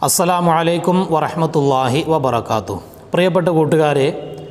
അസ്സലാമു അലൈക്കും വറഹമത്തല്ലാഹി വബർക്കാത്തു പ്രിയപ്പെട്ട കൂട്ടുകാരെ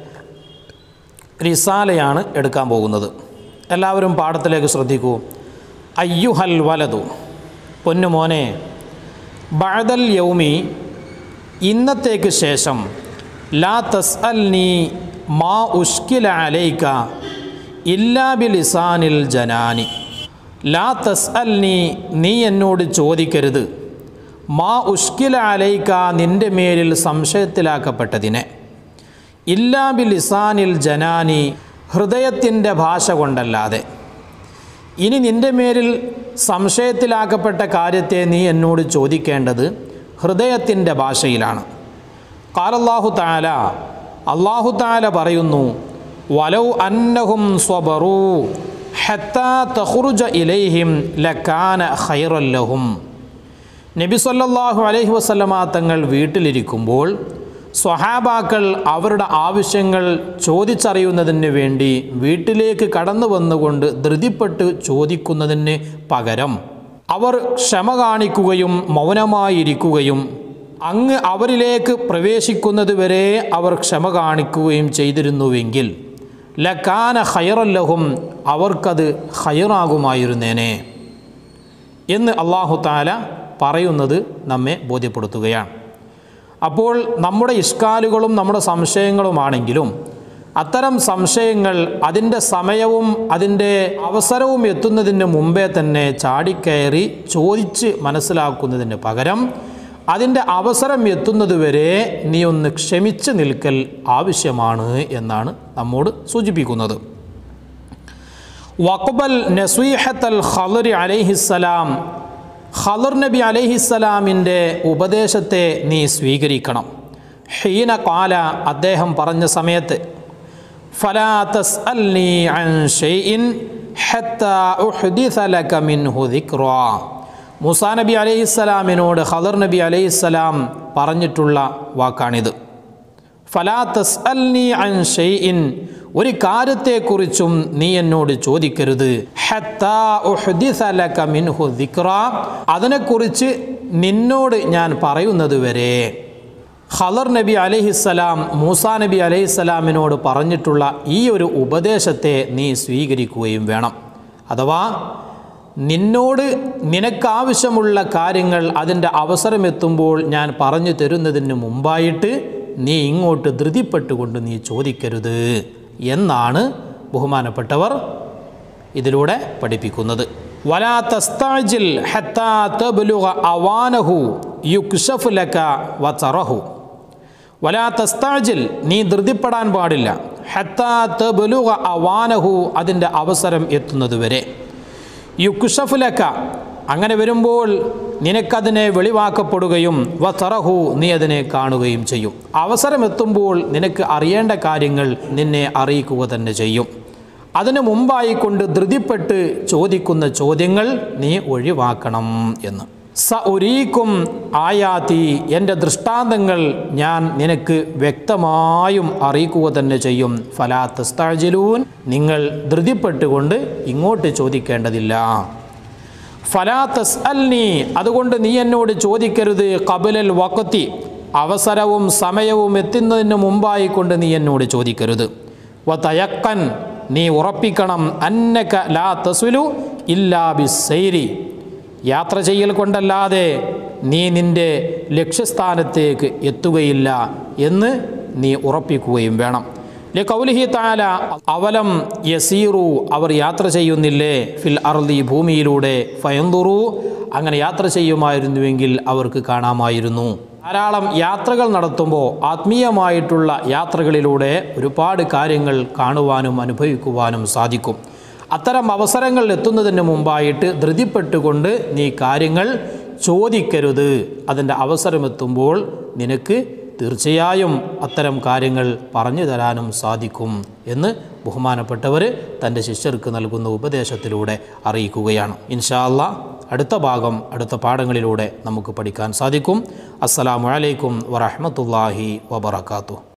റിസാലയാണ് എടുക്കാൻ പോകുന്നത് എല്ലാവരും പാഠത്തിലേക്ക് ശ്രദ്ധിക്കൂ അയ്യുഹൽ വലതു പൊന്നുമോനെ ബഅദൽ യൗമി ഇന്നത്തേക്ക് ശേഷം ലാ തസ് അൽ നീ മാ ഉഷ്കില അലൈക്ക ഇല്ലാ ബിലിസാനിൽ ജനാനി ലാ തസ് അൽ നീ നീ എന്നോട് ചോദിക്കരുത് മാ ഉഷ്കില അലൈക്ക നിൻ്റെ മേലിൽ സംശയത്തിലാക്കപ്പെട്ടതിനെ ഇല്ലാ ബിലിസാനിൽ ജനാനി ഹൃദയത്തിൻ്റെ ഭാഷ കൊണ്ടല്ലാതെ ഇനി നിൻ്റെ മേലിൽ സംശയത്തിലാക്കപ്പെട്ട കാര്യത്തെ നീ എന്നോട് ചോദിക്കേണ്ടത് ഹൃദയത്തിൻ്റെ ഭാഷയിലാണ് കാലല്ലാഹു താല അള്ളാഹു താല പറയുന്നു വലൗ അന്നഹും സ്വബറു ഹത്താ തഹുറുജ ഇലൈഹിം ലക്കാന ഖൈറല്ലഹും നബി സല്ലല്ലാഹു അലൈഹി വസല്ലമ തങ്ങൾ വീട്ടിലിരിക്കുമ്പോൾ സ്വഹാബാക്കൾ അവരുടെ ആവശ്യങ്ങൾ ചോദിച്ചറിയുന്നതിന് വേണ്ടി വീട്ടിലേക്ക് കടന്നു വന്നുകൊണ്ട് ധൃതിപ്പെട്ട് ചോദിക്കുന്നതിന് പകരം അവർ ക്ഷമ കാണിക്കുകയും മൗനമായിരിക്കുകയും അങ്ങ് അവരിലേക്ക് പ്രവേശിക്കുന്നതുവരെ അവർ ക്ഷമ കാണിക്കുകയും ചെയ്തിരുന്നുവെങ്കിൽ ലക്കാന ഹയറല്ലഹും അവർക്കത് ഹയറാകുമായിരുന്നേനെ എന്ന് അള്ളാഹു താല പറയുന്നത് നമ്മെ ബോധ്യപ്പെടുത്തുകയാണ് അപ്പോൾ നമ്മുടെ ഇഷ്കാലുകളും നമ്മുടെ സംശയങ്ങളുമാണെങ്കിലും അത്തരം സംശയങ്ങൾ അതിൻ്റെ സമയവും അതിൻ്റെ അവസരവും എത്തുന്നതിന് മുമ്പേ തന്നെ ചാടിക്കയറി ചോദിച്ച് മനസ്സിലാക്കുന്നതിന് പകരം അതിൻ്റെ അവസരം എത്തുന്നതുവരെ നീ ഒന്ന് ക്ഷമിച്ച് നിൽക്കൽ ആവശ്യമാണ് എന്നാണ് നമ്മോട് സൂചിപ്പിക്കുന്നത് വഖബൽ നസീഹത്തൽ ഖലറി അലൈഹിസ്സലാം ഖലർ നബി അലൈഹിസ്സലാമിൻ്റെ ഉപദേശത്തെ നീ സ്വീകരിക്കണം ഹീന കാല അദ്ദേഹം പറഞ്ഞ സമയത്ത് ഫലാ തസ്അൽനി അൻ ഷൈഇൻ ഹത്താ ഉഹ്ദിസ ലക മിൻഹു ദിക്റാ മൂസാ നബി അലൈഹിസ്സലാമിനോട് ഖദർ നബി അലൈഹിസ്സലാം പറഞ്ഞിട്ടുള്ള വാക്കാണിത് ഫലാ തസ്അൽനി അൻ ഷൈഇൻ ഒരു കാര്യത്തെക്കുറിച്ചും നീ എന്നോട് ചോദിക്കരുത് ഹത്താ ഉഹ്ദിസ ലക മിൻഹു ദിക്റാ അതിനെക്കുറിച്ച് നിന്നോട് ഞാൻ പറയുന്നത് വരെ ഖലർ നബി അലൈഹിസ്സലാം മൂസാ നബി അലൈഹിസ്സലാമിനോട് പറഞ്ഞിട്ടുള്ള ഈ ഒരു ഉപദേശത്തെ നീ സ്വീകരിക്കുകയും വേണം അഥവാ നിന്നോട് നിനക്കാവശ്യമുള്ള കാര്യങ്ങൾ അതിൻ്റെ അവസരമെത്തുമ്പോൾ ഞാൻ പറഞ്ഞു തരുന്നതിന് മുമ്പായിട്ട് നീ ഇങ്ങോട്ട് ധൃതിപ്പെട്ടുകൊണ്ട് നീ ചോദിക്കരുത് എന്നാണ് ബഹുമാനപ്പെട്ടവർ ഇതിലൂടെ പഠിപ്പിക്കുന്നത് വലാ തസ്താജിൽ ഹത്താ തബ്ലുഗ അവാനഹു യുക്ഷഫ് ലക വതറഹു വലാ തസ്താജിൽ നീ ധൃതിപ്പെടാൻ പാടില്ല ഹത്താ തബ്ലുഗ അവാനഹു അതിൻ്റെ അവസരം എത്തുന്നതുവരെ യുക്ഷഫ് ലക അങ്ങനെ വരുമ്പോൾ നിനക്കതിനെ വെളിവാക്കപ്പെടുകയും വതറഹു നീ അതിനെ കാണുകയും ചെയ്യും അവസരമെത്തുമ്പോൾ നിനക്ക് അറിയേണ്ട കാര്യങ്ങൾ നിന്നെ അറിയിക്കുക തന്നെ ചെയ്യും അതിനു മുമ്പായി കൊണ്ട് ധൃതിപ്പെട്ട് ചോദിക്കുന്ന ചോദ്യങ്ങൾ നീ ഒഴിവാക്കണം എന്ന് സ ഒരീക്കും ആയാത്തി എൻ്റെ ദൃഷ്ടാന്തങ്ങൾ ഞാൻ നിനക്ക് വ്യക്തമായും അറിയിക്കുക തന്നെ ചെയ്യും ഫലാത്തസ്താജിലൂൻ നിങ്ങൾ ധൃതിപ്പെട്ടുകൊണ്ട് ഇങ്ങോട്ട് ചോദിക്കേണ്ടതില്ല ഫലാത്തസ് അൽനി അതുകൊണ്ട് നീ എന്നോട് ചോദിക്കരുത് കബലൽ വക്കത്തി അവസരവും സമയവും എത്തുന്നതിന് മുമ്പായി കൊണ്ട് നീ എന്നോട് ചോദിക്കരുത് വ തയക്കൻ നീ ഉറപ്പിക്കണം അന്നക ലാ തസുലു ഇല്ലാ ബിസൈരി യാത്ര ചെയ്യൽ കൊണ്ടല്ലാതെ നീ നിൻ്റെ ലക്ഷ്യസ്ഥാനത്തേക്ക് എത്തുകയില്ല എന്ന് നീ ഉറപ്പിക്കുകയും വേണം ലി കൗലിഹി താല അവലം യസീറു അവർ യാത്ര ചെയ്യുന്നില്ലേ ഫിൽ അർലി ഭൂമിയിലൂടെ ഫയന്തുറു അങ്ങനെ യാത്ര ചെയ്യുമായിരുന്നുവെങ്കിൽ അവർക്ക് കാണാമായിരുന്നു ധാരാളം യാത്രകൾ നടത്തുമ്പോൾ ആത്മീയമായിട്ടുള്ള യാത്രകളിലൂടെ ഒരുപാട് കാര്യങ്ങൾ കാണുവാനും അനുഭവിക്കുവാനും സാധിക്കും അത്തരം അവസരങ്ങൾ എത്തുന്നതിന് മുമ്പായിട്ട് ധൃതിപ്പെട്ടുകൊണ്ട് നീ കാര്യങ്ങൾ ചോദിക്കരുത് അതിൻ്റെ അവസരമെത്തുമ്പോൾ നിനക്ക് തീർച്ചയായും അത്തരം കാര്യങ്ങൾ പറഞ്ഞു തരാനും സാധിക്കും എന്ന് ബഹുമാനപ്പെട്ടവർ തൻ്റെ ശിഷ്യർക്ക് നൽകുന്ന ഉപദേശത്തിലൂടെ അറിയിക്കുകയാണ് ഇൻഷാ അല്ലാ അടുത്ത ഭാഗം അടുത്ത പാഠങ്ങളിലൂടെ നമുക്ക് പഠിക്കാൻ സാധിക്കും അസ്സലാമു അലൈക്കും വറഹമത്തല്ലാഹി വബർക്കാത്തു